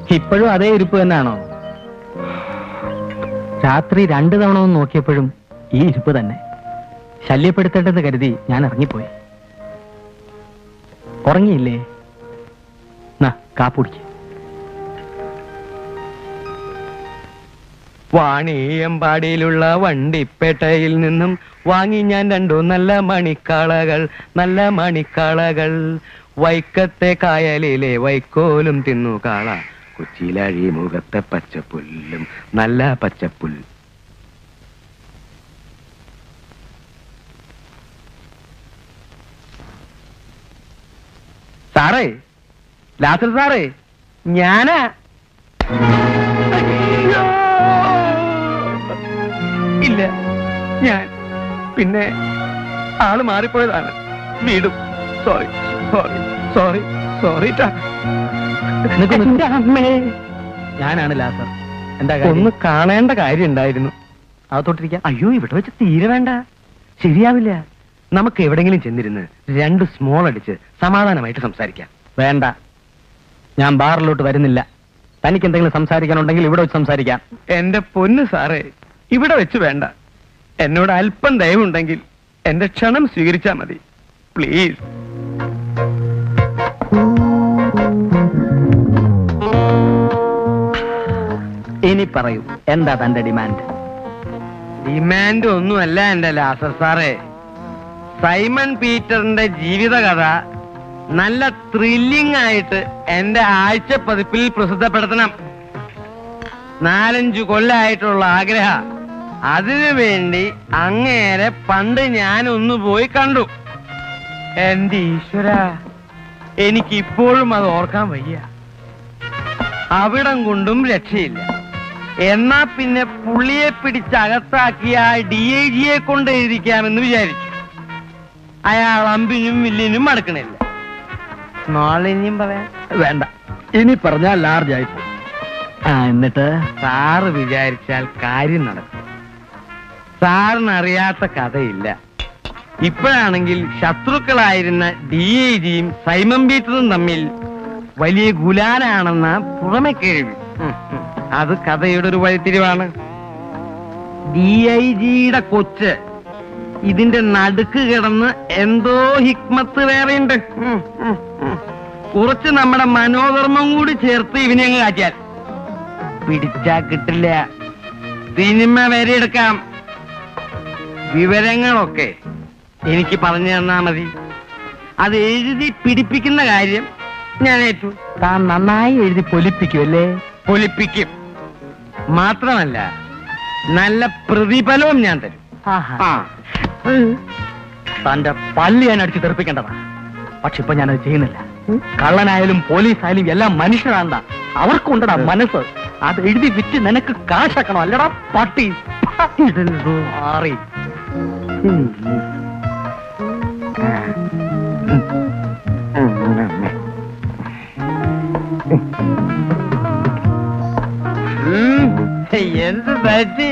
ഇപ്പോഴും അതേ ഇരിപ്പ് തന്നെയാണോ രാത്രി രണ്ടു തവണ ഒന്ന് നോക്കിയപ്പോഴും ഈ ഇരിപ്പ് തന്നെ ശല്യപ്പെടുത്തേണ്ടെന്ന് കരുതി ഞാൻ ഇറങ്ങിപ്പോയി ഉറങ്ങിയില്ലേ നാ കാപ്പുടിക്ക് വാണിയമ്പാടിയിലുള്ള വണ്ടിപ്പേട്ടയിൽ നിന്നും വാങ്ങി ഞാൻ രണ്ടു നല്ല മണിക്കാളകൾ നല്ല മണിക്കാളകൾ വൈക്കത്തെ കായലിലെ വൈക്കോലും തിന്നു കാള കൊച്ചിയിലഴി മുഖത്തെ പച്ചപ്പുല്ലും നല്ല പച്ചപ്പുൽ സാറേ ലാസർ സാറേ ഞാനാ അയ്യോ! ഇല്ല ഞാൻ പിന്നെ ആള് മാറിപ്പോയതാണ് വീടും സോറി സോറി സോറി സോറി ട്ടാ. നിക്ക് നിക്ക്. എന്റെ അമ്മേ ഞാനാണ് ലാസർ എന്താ ഒന്ന് കാണേണ്ട കാര്യം ഉണ്ടായിരുന്നു അകത്തോട്ടിരിക്കാം അയ്യോ ഇവിടെ വെച്ച് തീരെ വേണ്ട ശരിയാവില്ല നമുക്ക് എവിടെങ്കിലും ചെന്നിരുന്ന് രണ്ട് സ്മോൾ അടിച്ച് സമാധാനമായിട്ട് സംസാരിക്കാം വേണ്ട ഞാൻ ബാറിലോട്ട് വരുന്നില്ല തനിക്ക് എന്തെങ്കിലും സംസാരിക്കാനുണ്ടെങ്കിൽ ഇവിടെ വെച്ച് സംസാരിക്കാം എന്റെ പൊന്ന് സാറേ ഇവിടെ വെച്ച് വേണ്ട എന്നോട് അല്പം ദയവുണ്ടെങ്കിൽ എന്റെ ക്ഷണം സ്വീകരിച്ചാ മതി പ്ലീസ് ഇനി പറയൂ എന്താ തന്റെ ഡിമാൻഡ് ഡിമാൻഡ് ഒന്നുമല്ല എന്റെ ലാസർ സാറേ സൈമൺ പീറ്ററിന്റെ ജീവിതകഥ നല്ല ത്രില്ലിംഗ് ആയിട്ട് എന്റെ ആഴ്ച പതിപ്പിൽ പ്രസിദ്ധപ്പെടുത്തണം നാലഞ്ചു കൊല്ലായിട്ടുള്ള ആഗ്രഹ അതിനു വേണ്ടി അങ്ങേരെ പണ്ട് ഞാൻ ഒന്ന് പോയി കണ്ടു എന്റെ ഈശ്വര എനിക്ക് ഇപ്പോഴും അത് ഓർക്കാൻ വയ്യ അവിടം കൊണ്ടും രക്ഷയില്ല എന്നാ പിന്നെ പുള്ളിയെ പിടിച്ചകത്താക്കിയ ഡി ഐ ജിയെ കൊണ്ട് എഴുതിക്കാമെന്ന് വിചാരിച്ചു അയാൾ അമ്പിനും വില്ലിനും മടക്കണില്ല നാളെ ഇനിയും പറയാം വേണ്ട ഇനി പറഞ്ഞാൽ ലാർജ് ആയി ആ എന്നിട്ട് സാറ് വിചാരിച്ചാൽ കാര്യം നടക്കും സാറിന് അറിയാത്ത കഥയില്ല ഇപ്പോഴാണെങ്കിൽ ശത്രുക്കളായിരുന്ന ഡി ഐ ജിയും സൈമൺ പീറ്ററും തമ്മിൽ വലിയ ഗുലാനാണെന്ന പുറമെ കേൾവി ഉം, ഉം. അത് കഥയുടെ ഒരു വഴിത്തിരിവാണ് ഡി ഐ ജിയുടെ കൊച്ച് ഇതിന്റെ നടുക്ക് കിടന്ന് എന്തോ ഹിക്മത്ത് വേറെയുണ്ട് ഉം, ഉം, ഉം. കുറച്ച് നമ്മുടെ മനോധർമ്മം കൂടി ചേർത്ത് ഇവനെ അങ്ങ് കാറ്റിയാൽ പിടിച്ചാ കിട്ടില്ല സിനിമ വരെ എടുക്കാം വിവരങ്ങളൊക്കെ എനിക്ക് പറഞ്ഞു തന്നാ മതി അത് എഴുതി പിടിപ്പിക്കുന്ന കാര്യം ഞാൻ ഏറ്റു താൻ നന്നായി എഴുതി പൊലിപ്പിക്കും അല്ലേ പൊലിപ്പിക്കും മാത്രമല്ല നല്ല പ്രതിഫലവും ഞാൻ തരും ആ തന്റെ പല്ല് ഞാൻ അടിച്ച് തെറിപ്പിക്കേണ്ടതാ പക്ഷെ ഇപ്പൊ ഞാനത് ചെയ്യുന്നില്ല കള്ളനായാലും പോലീസായാലും എല്ലാം മനുഷ്യരാണ്ടാ അവർക്കുണ്ടടാ മനസ്സ് അത് എഴുതി വിറ്റ് നിനക്ക് കാശാക്കണം അല്ലടാ പട്ടി മാറി ഉം, എന്ത് പറ്റി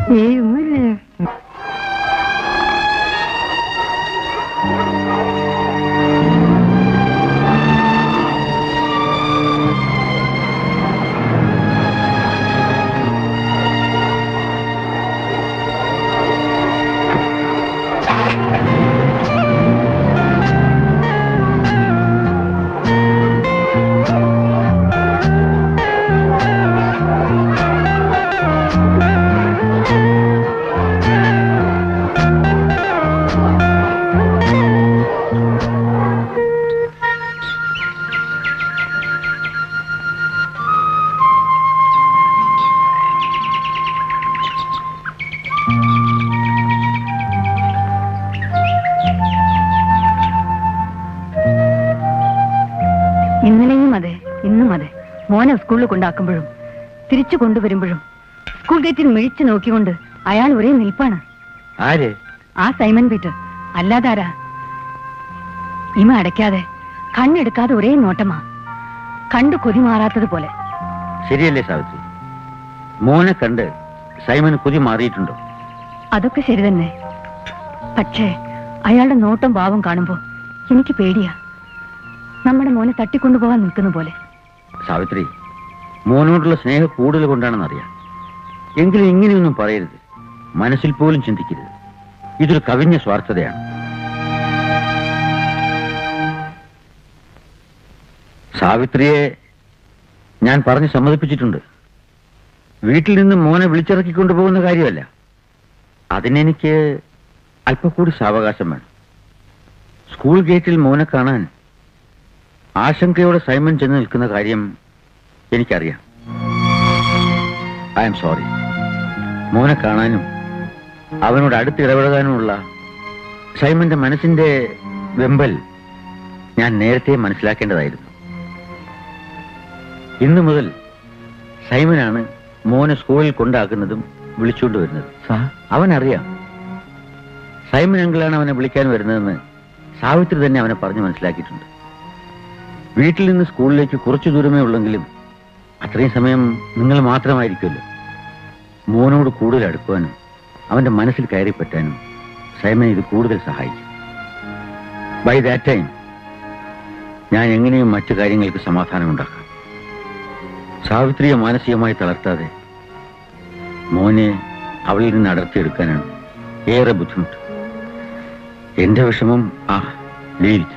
ഇന്നലെയും അതെ ഇന്നും അതെ മോനെ സ്കൂളിൽ കൊണ്ടാക്കുമ്പോഴും തിരിച്ചു കൊണ്ടുവരുമ്പോഴും സ്കൂൾ ഗേറ്റിൽ മിഴിച്ചു നോക്കിക്കൊണ്ട് അയാൾ ഒരേ നിൽപ്പാണ് ആര് ആ സൈമൺ പീറ്റർ അല്ലാതാരാ ഇമ അടയ്ക്കാതെ കണ്ണെടുക്കാതെ ഒരേ നോട്ടമാ കണ്ടു കൊതി മാറാത്തതുപോലെ ശരിയല്ലേ സാവിത്രി മോനെ കണ്ട് സൈമന് കുതി മാറിയിട്ടുണ്ടോ അതൊക്കെ ശരി തന്നെ പക്ഷേ അയാളുടെ നോട്ടം ഭാവം കാണുമ്പോ എനിക്ക് പേടിയാ നമ്മുടെ മോനെ തട്ടിക്കൊണ്ടുപോകാൻ നിൽക്കുന്ന പോലെ സാവിത്രി മോനോടുള്ള സ്നേഹം കൂടുതൽ കൊണ്ടാണെന്നറിയാം എങ്കിലും ഇങ്ങനെയൊന്നും പറയരുത് മനസ്സിൽ പോലും ചിന്തിക്കരുത് ഇതൊരു കവിഞ്ഞ സ്വാർത്ഥതയാണ് സാവിത്രിയെ ഞാൻ പറഞ്ഞ് സമ്മതിപ്പിച്ചിട്ടുണ്ട് വീട്ടിൽ നിന്ന് മോനെ വിളിച്ചിറക്കിക്കൊണ്ടു പോകുന്ന കാര്യമല്ല അതിനെനിക്ക് അല്പം കൂടി സാവകാശം വേണം സ്കൂൾ ഗേറ്റിൽ മോനെ കാണാൻ ആശങ്കയോടെ സൈമൺ ചെന്ന് നിൽക്കുന്ന കാര്യം എനിക്കറിയാം ഐ എം സോറി മോനെ കാണാനും അവനോട് അടുത്ത് ഇടപെടാനുമുള്ള സൈമന്റെ മനസ്സിന്റെ വെമ്പൽ ഞാൻ നേരത്തെ മനസ്സിലാക്കേണ്ടതായിരുന്നു ഇന്നു മുതൽ സൈമനാണ് മോനെ സ്കൂളിൽ കൊണ്ടാക്കുന്നതും വിളിച്ചുകൊണ്ട് വരുന്നത് അവനറിയാം സൈമൻ അങ്കിളാണ് അവനെ വിളിക്കാൻ വരുന്നതെന്ന് സാവിത്രി തന്നെ അവനെ പറഞ്ഞ് മനസ്സിലാക്കിയിട്ടുണ്ട് വീട്ടിൽ നിന്ന് സ്കൂളിലേക്ക് കുറച്ചു ദൂരമേ ഉള്ളെങ്കിലും അത്രയും സമയം നിങ്ങൾ മാത്രമായിരിക്കുമല്ലോ മോനോട് കൂടുതൽ അടുക്കുവാനും അവന്റെ മനസ്സിൽ കയറി പറ്റാനും സൈമൻ ഇത് കൂടുതൽ സഹായിക്കും ബൈ ദാറ്റ് ടൈം ഞാൻ എങ്ങനെയും മറ്റു കാര്യങ്ങൾക്ക് സമാധാനം ഉണ്ടാക്കാം സാവിത്രിയെ മാനസികമായി തളർത്താതെ മോനെ അവളിൽ നിന്ന് അടർത്തിയെടുക്കാനാണ് ഏറെ ബുദ്ധിമുട്ട് എന്റെ വിഷമം ആ ലീവിക്ക്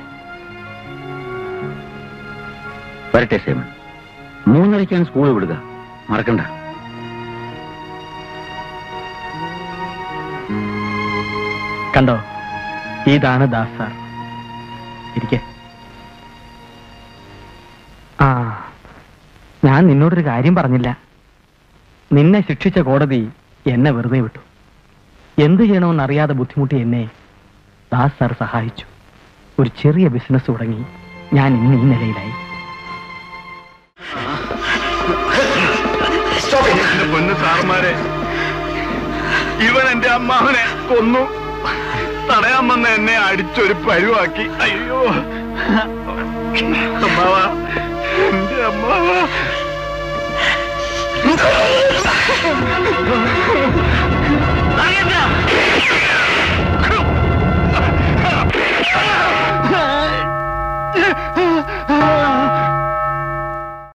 വരട്ടെ സേമൻ മൂന്നരയ്ക്കാണ് സ്കൂൾ വിടുക മറക്കണ്ട കണ്ടോ ഇതാണ് ദാസ് സാർ ഇരിക്കെ ആ ഞാൻ നിന്നോടൊരു കാര്യം പറഞ്ഞില്ല നിന്നെ ശിക്ഷിച്ച കോടതി എന്നെ വെറുതെ വിട്ടു എന്തു ചെയ്യണമെന്ന് അറിയാതെ ബുദ്ധിമുട്ടി എന്നെ ദാസ് സാർ സഹായിച്ചു ഒരു ചെറിയ ബിസിനസ് തുടങ്ങി ഞാൻ ഇന്ന് ഈ നിലയിലായി എന്റെ പൊന്ന് സാറുമാരെ ഇവൻ എന്റെ അമ്മാവനെ കൊന്നു തടയാൻ വന്ന എന്നെ അടിച്ചൊരു പരുവാക്കി അയ്യോ അമ്മാവ എന്റെ അമ്മാവ